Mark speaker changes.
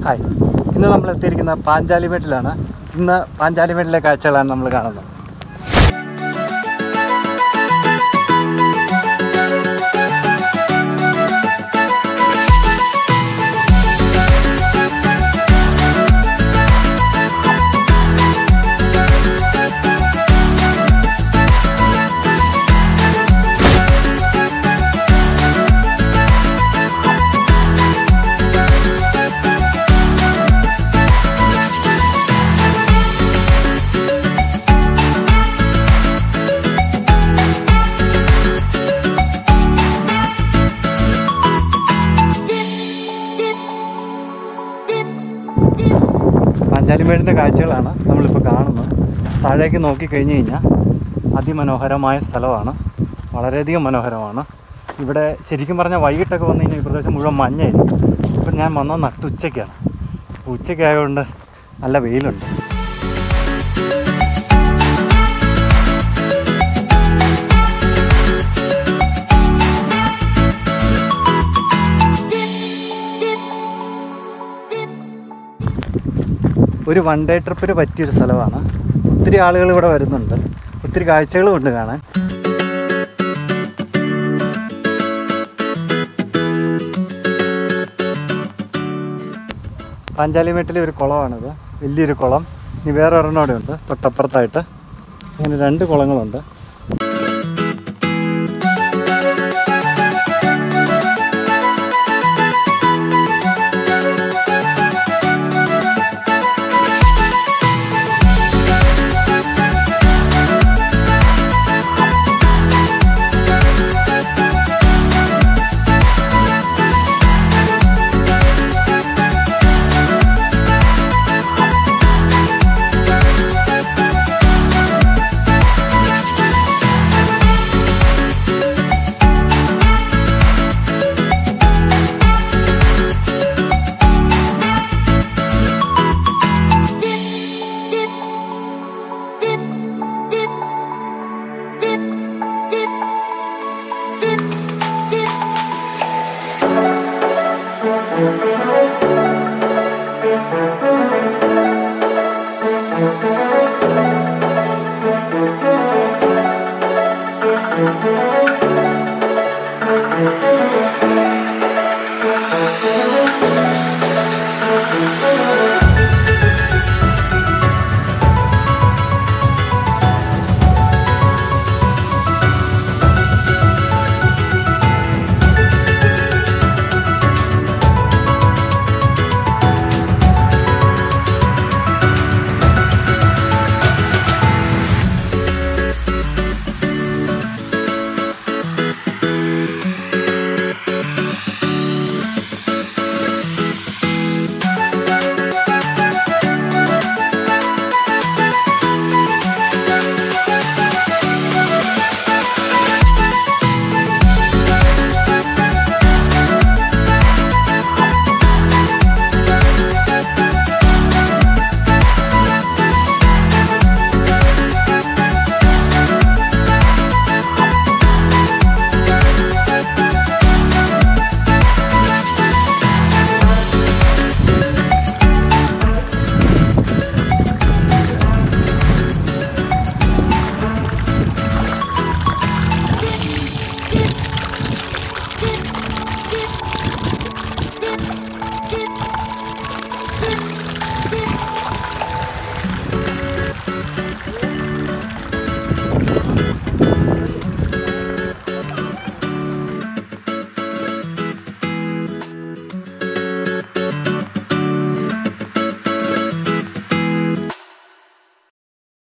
Speaker 1: hi ഇന്ന് നമ്മൾ എത്തിയിരിക്കുന്ന പാഞ്ചാലിമേട്ടിലാണ് ഇന്ന് പാഞ്ചാലിമേട്ടിലെ കാഴ്ചകളാണ് നമ്മൾ കാണുന്നത് പാഞ്ചാലിമേടിൻ്റെ കാഴ്ചകളാണ് നമ്മളിപ്പോൾ കാണുന്നത് താഴേക്ക് നോക്കിക്കഴിഞ്ഞ് കഴിഞ്ഞാൽ അതിമനോഹരമായ സ്ഥലമാണ് വളരെയധികം മനോഹരമാണ് ഇവിടെ ശരിക്കും പറഞ്ഞാൽ വൈകിട്ടൊക്കെ വന്നു കഴിഞ്ഞാൽ ഈ പ്രദേശം മുഴുവൻ മഞ്ഞായിരിക്കും ഇപ്പം ഞാൻ വന്നത് നട്ടുച്ചയ്ക്കാണ് അപ്പോൾ ഉച്ചയ്ക്കായതുകൊണ്ട് നല്ല വെയിലുണ്ട് ഒരു വൺ ഡേ ട്രിപ്പിന് പറ്റിയൊരു സ്ഥലമാണ് ഒത്തിരി ആളുകൾ ഇവിടെ വരുന്നുണ്ട് ഒത്തിരി കാഴ്ചകളും ഉണ്ട് കാണാൻ പാഞ്ചാലിമേട്ടിലെ ഒരു കുളമാണിത് വലിയൊരു കുളം ഇനി വേറെ ഒരെണ്ണം കൂടെ ഉണ്ട് തൊട്ടപ്പുറത്തായിട്ട് അങ്ങനെ രണ്ട് കുളങ്ങളുണ്ട്